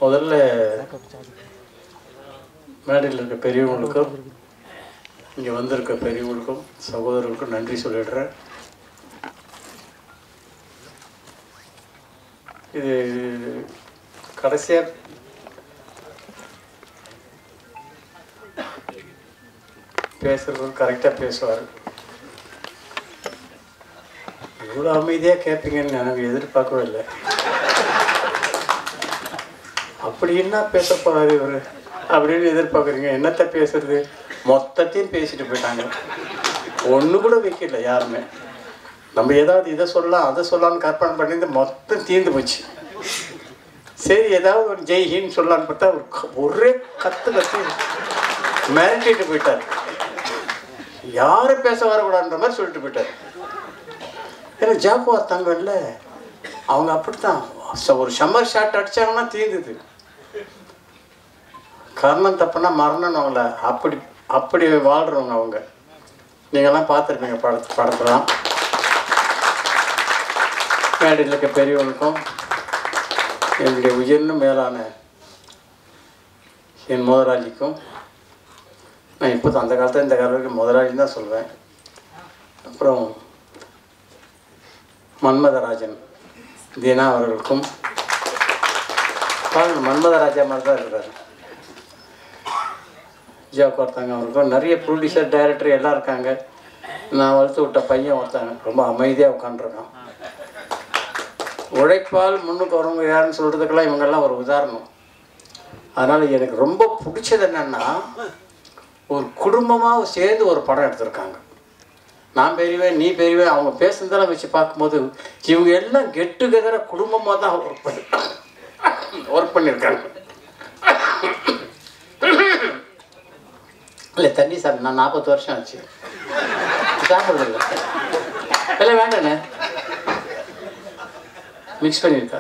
முதல்ல மேடையில் இருக்க பெரியவங்களுக்கும் இங்கே வந்திருக்க பெரியவங்களுக்கும் சகோதரர்களுக்கும் நன்றி சொல்லிடுறேன் இது கடைசியாக பேசுகிறவர் கரெக்டாக பேசுவார் இவ்வளோ அமைதியாக கேட்பீங்கன்னு எனக்கு எதிர்பார்க்கவே இல்லை அப்படி என்ன பேச போறாரு இவர் அப்படின்னு எதிர்பார்க்குறீங்க என்னத்த பேசுறது மொத்தத்தையும் பேசிட்டு போயிட்டாங்க ஒன்று கூட வைக்கல யாருமே நம்ம ஏதாவது இதை சொல்லலாம் அதை சொல்லலாம்னு கற்பனை பண்ணியிருந்து மொத்தம் தீர்ந்து போச்சு சரி ஏதாவது ஒரு ஜெய்ஹின்னு சொல்லலான்னு பார்த்தா ஒரு க- ஒரே கத்து கத்து மிரட்டிட்டு போயிட்டார் யாரும் பேச வரக்கூடாதுன்ற மாதிரி சொல்லிட்டு போயிட்டார் ஏன்னா ஜாக்குவா தங்கல்ல அவங்க அப்படித்தான் ச- ஒரு சம்மர் ஷாட் அடிச்சாங்கன்னா தீர்ந்துது கர்ணம் தப்புனா மரணம் அவங்கள அப்படி அப்படி வாழ்கிறவங்க அவங்க நீங்கள்லாம் பார்த்துருப்பீங்க படத்து படத்தெல்லாம் மேடையில் இருக்க பெரியவங்களுக்கும் என்னுடைய உயர்ந்த மேலான என் முதலாளிக்கும் நான் இப்போ அந்த காலத்தில் இந்த காலத்துக்கு முதலாளின்னு தான் சொல்வேன் அப்புறம் மன்மதராஜன் தீனா அவர்களுக்கும் பாருங்க மன்மதராஜா மாதிரி தான் இருக்கிறாரு ஜோக் ஒருத்தங்க அவருக்கும் நிறைய ப்ரொடியூசர் டைரக்டர் எல்லாம் இருக்காங்க நான் வளர்த்து விட்ட பையன் ஒருத்தங்க ரொம்ப அமைதியாக உட்காந்துருக்கான் உழைப்பால் முன்னுக்கு வரவங்க யாருன்னு சொல்கிறதுக்கெல்லாம் இவங்கெல்லாம் ஒரு உதாரணம் அதனால் எனக்கு ரொம்ப பிடிச்சது என்னென்னா ஒரு குடும்பமாக சேர்ந்து ஒரு படம் எடுத்திருக்காங்க நான் பெரியவன் நீ பெரியவன் அவங்க பேசுனதெல்லாம் வச்சு பார்க்கும்போது இவங்க எல்லாம் கெட் டுகெதராக குடும்பமாக தான் ஒர்க் பண்ணி ஒர்க் பண்ணியிருக்காங்க இல்லை தண்ணி சாப்பிட்டு நான் நாற்பது வருஷம் ஆச்சு சாப்பிட்றது இல்லை இல்லை வேண்டாண்ணே மிக்ஸ் பண்ணியிருக்கா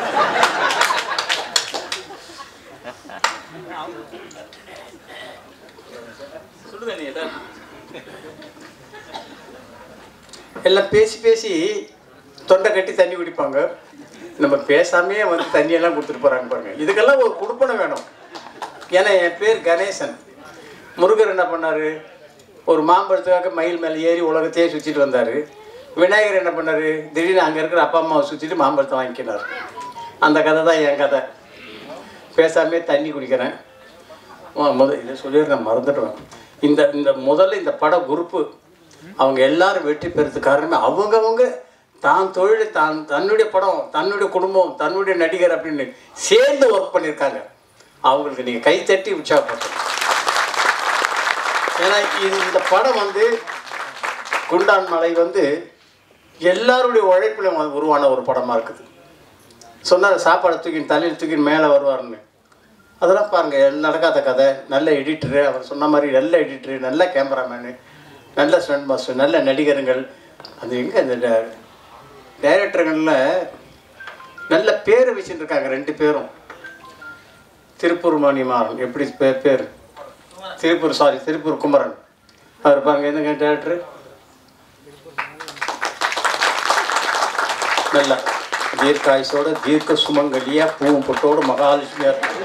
எல்லாம் பேசி பேசி தொண்டை கட்டி தண்ணி குடிப்பாங்க நம்ம பேசாமையே வந்து தண்ணியெல்லாம் கொடுத்துட்டு போகிறாங்க பாருங்க இதுக்கெல்லாம் ஒரு குடுப்பனை வேணும் ஏன்னா என் பேர் கணேசன் முருகர் என்ன பண்ணார் ஒரு மாம்பழத்துக்காக மயில் மேலே ஏறி உலகத்தையே சுற்றிட்டு வந்தார் விநாயகர் என்ன பண்ணார் திடீர்னு அங்கே இருக்கிற அப்பா அம்மாவை சுற்றிட்டு மாம்பழத்தை வாங்கிக்கினார் அந்த கதை தான் என் கதை பேசாமே தண்ணி குடிக்கிறேன் ஆ, முத இதை சொல்லிடுறேன் மறந்துடுவேன் இந்த இந்த முதல்ல இந்த பட குரூப்பு அவங்க எல்லாரும் வெற்றி பெறதுக்கு காரணமே அவங்கவங்க தான் தொழில் தான் தன்னுடைய படம் தன்னுடைய குடும்பம் தன்னுடைய நடிகர் அப்படின்னு சேர்ந்து ஒர்க் பண்ணியிருக்காங்க அவங்களுக்கு நீங்கள் கைத்தட்டி உற்சாகப்படுத்தணும் ஏன்னா இது இந்த படம் வந்து குண்டான் மலை வந்து எல்லாருடைய உழைப்பிலும் வந்து உருவான ஒரு படமாக இருக்குது சொன்னார் சாப்பாடை தூக்கின்னு தலையில் தூக்கின்னு மேலே வருவார்னு அதெல்லாம் பாருங்கள் எல்லாம் நடக்காத கதை நல்ல எடிட்டரு அவர் சொன்ன மாதிரி நல்ல எடிட்டரு நல்ல கேமராமேனு நல்ல ஸ்டண்ட் மாஸ்டர் நல்ல நடிகருங்கள் அது எங்கே அந்த ட- டைரக்டருங்களில் நல்ல பேரை வச்சுட்டு இருக்காங்க ரெண்டு பேரும் திருப்பூர் மணிமாறன் எப்படி பே பேர் திருப்பூர் சாரி திருப்பூர் குமரன் அவர் பாருங்க என்னங்க டேரக்டர் நல்ல தீர்க்காயுசோட தீர்க்க சுமங்கலியா பூவும் பொட்டோட மகாலட்சுமியா இருக்கு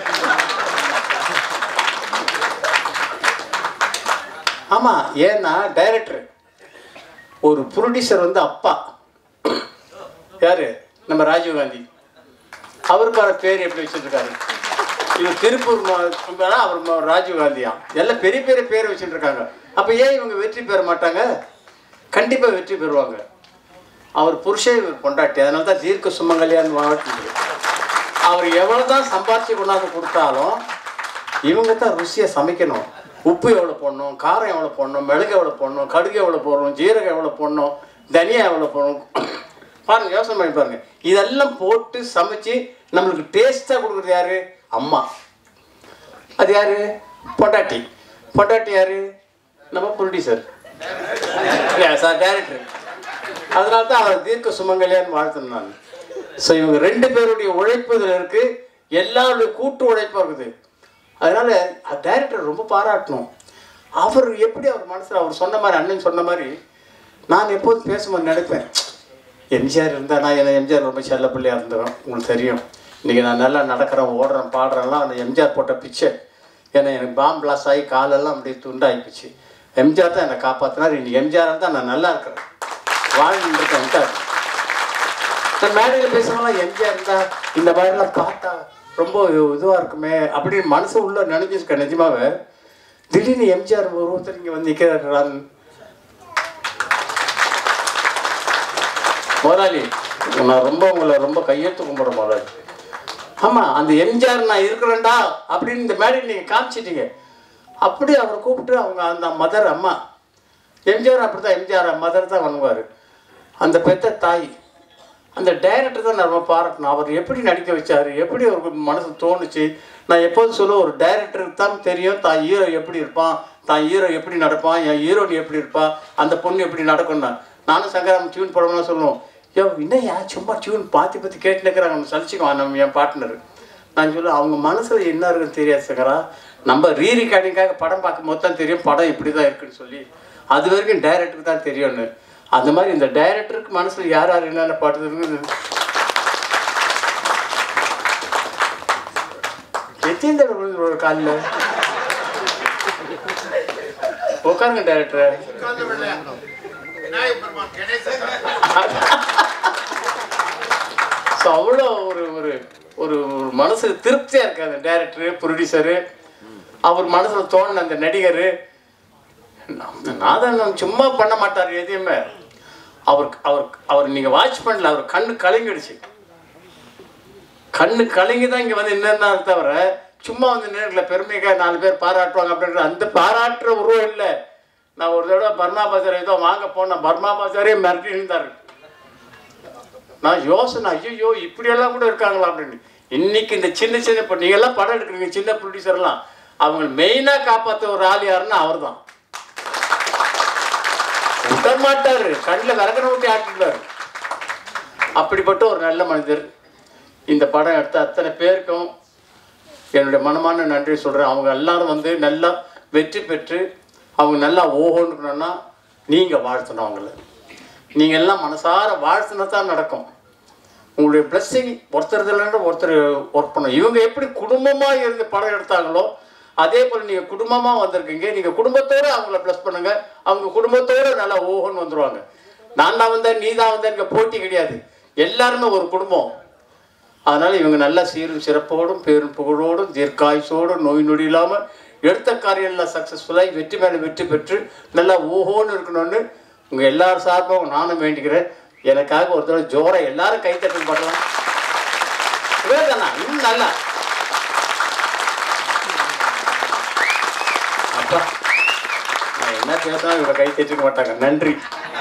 ஆமா ஏன்னா டைரக்டர் ஒரு ப்ரொடியூசர் வந்து அப்பா யாரு நம்ம ராஜீவ் காந்தி அவருக்கான பேர் எப்படி வச்சுருக்காரு இவர் திருப்பூர் மா- அவர் ம- ராஜீவ் காந்தியா எல்லாம் பெரிய பெரிய பேர் வச்சுட்டு இருக்காங்க அப்போ ஏன் இவங்க வெற்றி பெற மாட்டாங்க கண்டிப்பாக வெற்றி பெறுவாங்க அவர் புருஷன் இவர் பொண்டாட்டி அதனால தான் தீர்க்க சுமங்கலியான்னு வாழ்த்துது அவர் எவ்வளோ தான் சம்பாரிச்சு கொண்டாந்து கொடுத்தாலும் இவங்க தான் ருசியை சமைக்கணும் உப்பு எவ்வளோ போடணும் காரம் எவ்வளோ போடணும் மிளகு எவ்வளோ போடணும் கடுகு எவ்வளோ போடணும் ஜீரகம் எவ்வளோ போடணும் தனியா எவ்வளோ போடணும் பாருங்க யோசனை பண்ணி பாருங்க இதெல்லாம் போட்டு சமைச்சு நம்மளுக்கு டேஸ்ட்டாக கொடுக்குறது யாரு அம்மா அது யாரு பொண்டாட்டி பொண்டாட்டி யாரு நம்ம ப்ரொடியூசர் சார் டேரக்டர் அதனால தான் அவர் தீர்க்க சுமங்கலியான்னு வாழ்த்தணும் நான் ஸோ இவங்க ரெண்டு பேருடைய உழைப்பு இதில் இருக்குது எல்லாருடைய கூட்டு உழைப்பாக இருக்குது அதனால டைரக்டர் ரொம்ப பாராட்டணும் அவர் எப்படி அவர் மனசில் அவர் சொன்ன மாதிரி அண்ணன் சொன்ன மாதிரி நான் எப்போதும் பேசும்போது நினைப்பேன் எம்ஜிஆர் இருந்தால் நான் என்ன எம்ஜிஆர் ரொம்ப செல்ல பிள்ளையாக இருந்தவன் உங்களுக்கு தெரியும் இன்றைக்கி நான் நல்லா நடக்கிறேன் ஓடுறேன் பாடுறேன்லாம் அந்த எம்ஜிஆர் போட்ட பிச்சை ஏன்னா எனக்கு பாம் பிளாஸ் ஆகி காலெல்லாம் அப்படியே துண்டாகிப்போச்சு எம்ஜிஆர் தான் என்னை காப்பாற்றினார் இன்னைக்கு எம்ஜிஆர் தான் நான் நல்லா இருக்கிறேன் வாழ்ந்துட்டு இருக்கேன் எம்ஜிஆர் நான் மேடையில் பேசும்போது எம்ஜிஆர் இருந்தா இந்த மாதிரிலாம் பார்த்தா ரொம்ப இதுவாக இருக்குமே அப்படின்னு மனசு உள்ள நினைச்சிருக்கேன் நிஜமாவே திடீர்னு எம்ஜிஆர் ஒருத்தர் இங்கே வந்து நிற்கிறாரு முதலாளி நான் ரொம்ப உங்களை ரொம்ப கையெழுத்து கும்பிட்றேன் முதலாளி ஆமாம் அந்த எம்ஜிஆர் நான் இருக்கிறேன்டா அப்படின்னு இந்த மேடையில் நீங்கள் காமிச்சிட்டீங்க அப்படி அவர் கூப்பிட்டு அவங்க அந்த மதர் அம்மா எம்ஜிஆர் அப்படி தான் எம்ஜிஆர் மதர் தான் பண்ணுவார் அந்த பெத்த தாய் அந்த டைரக்டர் தான் நான் ரொம்ப பாராட்டணும் அவர் எப்படி நடிக்க வச்சார் எப்படி அவருக்கு மனசு தோணுச்சு நான் எப்போதும் சொல்ல ஒரு டைரக்டருக்கு தான் தெரியும் தான் ஹீரோ எப்படி இருப்பான் தான் ஹீரோ எப்படி நடப்பான் என் ஹீரோனி எப்படி இருப்பா அந்த பொண்ணு எப்படி நடக்கும்னா நானும் சங்கராம் டியூன் போடணும்னு சொல்லுவோம் யோ என்னய்யா சும்மா டியூன் பார்த்து பார்த்து கேட்டு நிற்கிறாங்க சலிச்சுக்குவான் நம்ம என் பார்ட்னர் நான் சொல்ல அவங்க மனசில் என்ன இருக்குன்னு தெரியாது சங்கரா நம்ம ரீ ரெக்கார்டிங்காக படம் பார்க்கும் தான் தெரியும் படம் இப்படி தான் இருக்குன்னு சொல்லி அது வரைக்கும் டைரக்டருக்கு தான் தெரியும்னு அந்த மாதிரி இந்த டைரக்டருக்கு மனசில் யார் யார் என்னென்ன பாட்டு இருக்குது எத்தனை தடவை விழுந்து ஒரு காலில் உட்காருங்க டைரக்டர் ஸோ அவ்வளோ ஒரு ஒரு ஒரு ஒரு மனசுக்கு திருப்தியாக இருக்கு அந்த டைரக்டரு ப்ரொடியூசரு அவர் மனசில் தோணுன அந்த நடிகர் நாதன் சும்மா பண்ண மாட்டார் எதையுமே அவர் அவர் அவர் நீங்கள் வாட்ச் பண்ணல அவர் கண்ணு கலங்கிடுச்சு கண்ணு கலங்கி தான் இங்கே வந்து என்னென்ன தவிர சும்மா வந்து நேரில் பெருமைக்காக நாலு பேர் பாராட்டுவாங்க அப்படின்ற அந்த பாராட்டுற உருவம் இல்லை நான் ஒரு தடவை பர்மா பஜார் ஏதோ வாங்க போனேன் பர்மா பஜாரே மிரட்டி இருந்தார் நான் யோசனை ஐயோ இப்படியெல்லாம் கூட இருக்காங்களா அப்படின்னு இன்னைக்கு இந்த சின்ன சின்ன இப்போ நீங்கள்லாம் படம் எடுக்கிறீங்க சின்ன ப்ரொடியூசர்லாம் அவங்க மெயினாக காப்பாற்ற ஒரு ஆள் யாருன்னா அவர் தான் விட மாட்டாரு கண்ணில் விறகன ஊட்டி ஆட்டிடுவார் அப்படிப்பட்ட ஒரு நல்ல மனிதர் இந்த படம் எடுத்த அத்தனை பேருக்கும் என்னுடைய மனமான நன்றி சொல்கிறேன் அவங்க எல்லாரும் வந்து நல்லா வெற்றி பெற்று அவங்க நல்லா ஓஹோன்னு நீங்கள் வாழ்த்தணும் அவங்கள நீங்கள் எல்லாம் மனசார வாழ்த்தினா தான் நடக்கும் உங்களுடைய பிளஸ்ஸிங் ஒருத்தர் இல்லைன்ற ஒருத்தர் ஒர்க் பண்ணும் இவங்க எப்படி குடும்பமாக இருந்து படம் எடுத்தாங்களோ அதே போல் நீங்கள் குடும்பமாக வந்திருக்கீங்க நீங்கள் குடும்பத்தோடு அவங்கள ப்ளஸ் பண்ணுங்க அவங்க குடும்பத்தோடு நல்லா ஓஹோன்னு வந்துடுவாங்க நான் தான் வந்தேன் நீ தான் வந்தேன் இங்கே போட்டி கிடையாது எல்லாருமே ஒரு குடும்பம் அதனால் இவங்க நல்ல சீரும் சிறப்போடும் பேரும் புகழோடும் தீர்க்காயுசோடும் நோய் நொடி இல்லாமல் எடுத்த காரியம்லாம் சக்ஸஸ்ஃபுல்லாகி வெற்றி மேலே வெற்றி பெற்று நல்லா ஓஹோன்னு இருக்கணும்னு உங்கள் எல்லார் சார்பாகவும் நானும் வேண்டிக்கிறேன் எனக்காக ஒரு தடவை ஜோரை எல்லாரும் கைத்தட்டும் பண்ணலாம் வேதனா இன்னும் நல்லா அப்பா நான் என்ன பேசினா இவங்க கை தட்டிக்க மாட்டாங்க நன்றி